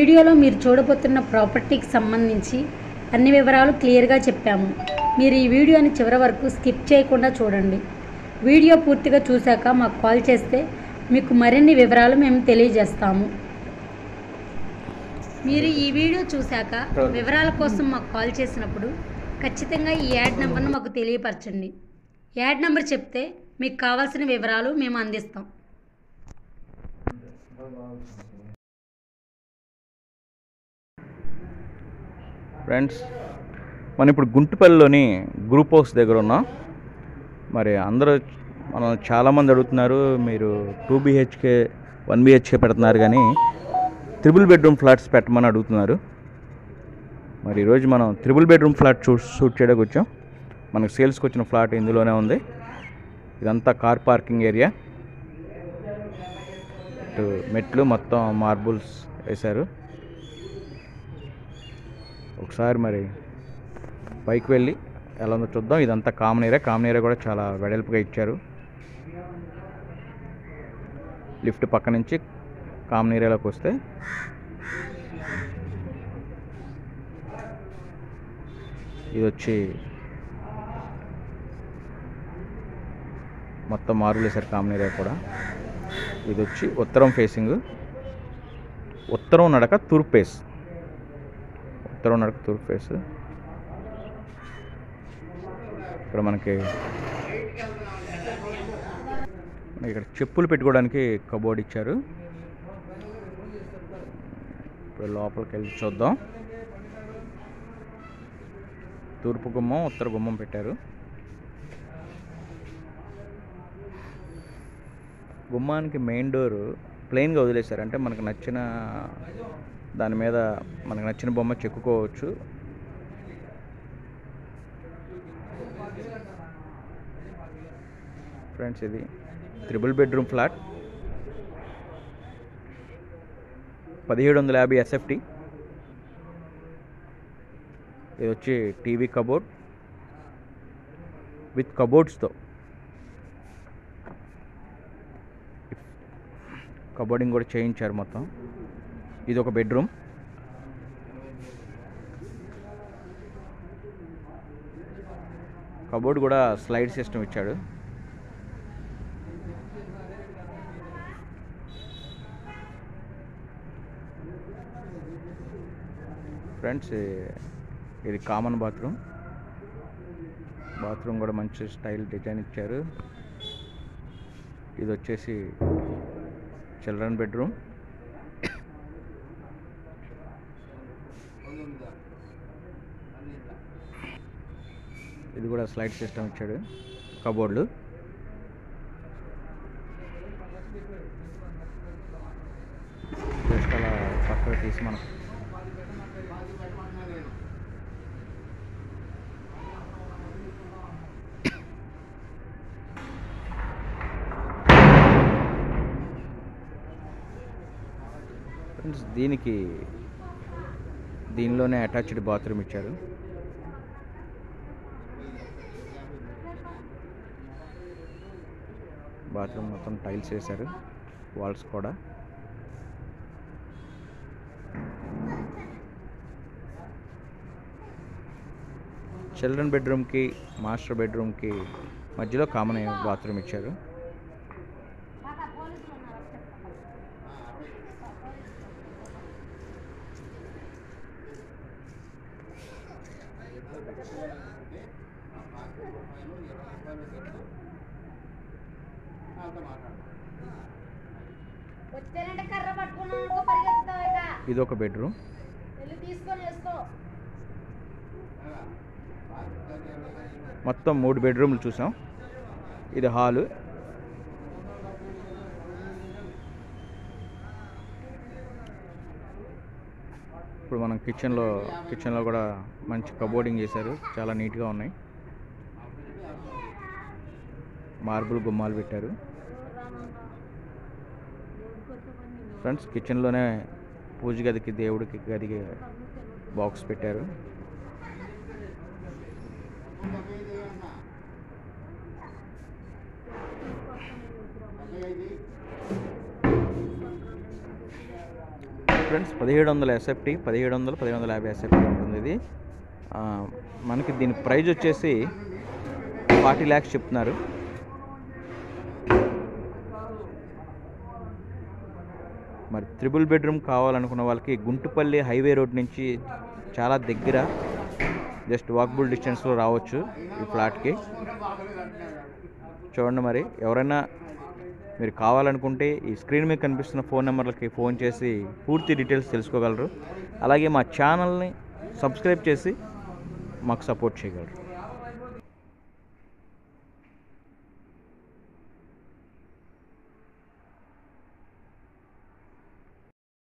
వీడియోలో మీరు చూడబోతున్న ప్రాపర్టీకి సంబంధించి అన్ని వివరాలు క్లియర్గా చెప్పాము మీరు ఈ వీడియోని చివరి వరకు స్కిప్ చేయకుండా చూడండి వీడియో పూర్తిగా చూశాక మాకు కాల్ చేస్తే మీకు మరిన్ని వివరాలు మేము తెలియజేస్తాము మీరు ఈ వీడియో చూశాక వివరాల కోసం మాకు కాల్ చేసినప్పుడు ఖచ్చితంగా ఈ యాడ్ నెంబర్ను మాకు తెలియపరచండి యాడ్ నెంబర్ చెప్తే మీకు కావాల్సిన వివరాలు మేము అందిస్తాం ఫ్రెండ్స్ మనం ఇప్పుడు గుంటుపల్లిలోని గ్రూప్ హౌస్ దగ్గర ఉన్నాం మరి అందరూ మనం చాలామంది అడుగుతున్నారు మీరు టూ బీహెచ్కే వన్ బీహెచ్కే పెడుతున్నారు కానీ త్రిబుల్ బెడ్రూమ్ ఫ్లాట్స్ పెట్టమని అడుగుతున్నారు మరి ఈరోజు మనం త్రిబుల్ బెడ్రూమ్ ఫ్లాట్ చూ షూట్ చేయడానికి వచ్చాం మనకు సేల్స్కి వచ్చిన ఫ్లాట్ ఇందులోనే ఉంది ఇదంతా కార్ పార్కింగ్ ఏరియా ఇటు మెట్లు మొత్తం మార్బుల్స్ వేశారు ఒకసారి మరి పైకి వెళ్ళి ఎలా ఉందో చూద్దాం ఇదంతా కామన్ ఏరియా కామన్ ఏరియా కూడా చాలా వెడల్పుగా ఇచ్చారు లిఫ్ట్ పక్క నుంచి కామన్ ఏరియాలోకి వస్తే ఇది వచ్చి మొత్తం మార్బుల్ వేశారు కామన్ ఏరియా కూడా ఇది వచ్చి ఉత్తరం ఫేసింగ్ ఉత్తరం నడక తూర్పు ఫేస్ ఉత్తరం నడక తూర్పు ఫేస్ ఇక్కడ మనకి మనకి ఇక్కడ చెప్పులు పెట్టుకోవడానికి కబోర్డ్ ఇచ్చారు ఇప్పుడు లోపలికి వెళ్ళి చూద్దాం తూర్పు గుమ్మం ఉత్తర గుమ్మం పెట్టారు గుమ్మానికి మెయిన్ డోర్ ప్లెయిన్గా వదిలేశారు అంటే మనకు నచ్చిన దాని మీద మనకు నచ్చిన బొమ్మ చెక్కుకోవచ్చు ఫ్రెండ్స్ ఇది త్రిబుల్ బెడ్రూమ్ ఫ్లాట్ పదిహేడు వందల యాభై ఎస్ఎఫ్టీ ఇది వచ్చి టీవీ కబోర్డ్ విత్ కబోర్డ్స్తో కబోర్డింగ్ కూడా చేయించారు మొత్తం ఇది ఒక బెడ్రూమ్ కబోర్డ్ కూడా స్లైడ్ సిస్టమ్ ఇచ్చాడు ఫ్రెండ్స్ ఇది కామన్ బాత్రూమ్ బాత్రూమ్ కూడా మంచి స్టైల్ డిజైన్ ఇచ్చారు ఇది వచ్చేసి చిల్డ్రన్ బెడ్రూమ్ ఇది కూడా స్లైడ్ సిస్టమ్ ఇచ్చాడు కబోర్డ్లు జస్ట్ అలా పక్కకు తీసి మనం ఫ్రెండ్స్ దీనికి దీనిలోనే అటాచ్డ్ బాత్రూమ్ ఇచ్చారు బాత్రూమ్ మొత్తం టైల్స్ వేశారు వాల్స్ కూడా చిల్డ్రన్ బెడ్రూమ్కి మాస్టర్ బెడ్రూమ్కి మధ్యలో కామన్ బాత్రూమ్ ఇచ్చారు వచ్చానంటే కర్ర పట్టుకున్నాను అనుకో పరిగెత్తుతావు ఇక ఇది ఒక బెడ్రూమ్ వెళ్ళి తీసుకొని వేసుకో మొత్తం మూడు బెడ్రూమ్లు చూసాం ఇది హాలు ఇప్పుడు మనం కిచెన్లో కిచెన్లో కూడా మంచి కబోర్డింగ్ చేశారు చాలా నీట్గా ఉన్నాయి మార్బుల్ గుమ్మాలు పెట్టారు ఫ్రెండ్స్ కిచెన్లోనే పూజ గదికి దేవుడికి గదికి బాక్స్ పెట్టారు ఫ్రెండ్స్ పదిహేడు వందల ఎస్ఎఫ్టీ పదిహేడు వందలు పదిహేడు వందల యాభై ఎస్ఎఫ్టీ ఉంటుంది ఇది ఆ, మనకి దీని ప్రైజ్ వచ్చేసి ఫార్టీ ల్యాక్స్ చెప్తున్నారు మరి త్రిబుల్ బెడ్రూమ్ కావాలనుకున్న వాళ్ళకి గుంటుపల్లి హైవే రోడ్ నుంచి చాలా దగ్గర జస్ట్ వాకబుల్ డిస్టెన్స్లో రావచ్చు ఈ ఫ్లాట్కి చూడండి మరి ఎవరైనా మీరు కావాలనుకుంటే ఈ స్క్రీన్ మీద కనిపిస్తున్న ఫోన్ నెంబర్లకి ఫోన్ చేసి పూర్తి డీటెయిల్స్ తెలుసుకోగలరు అలాగే మా ఛానల్ని సబ్స్క్రైబ్ చేసి మాకు సపోర్ట్ చేయగలరు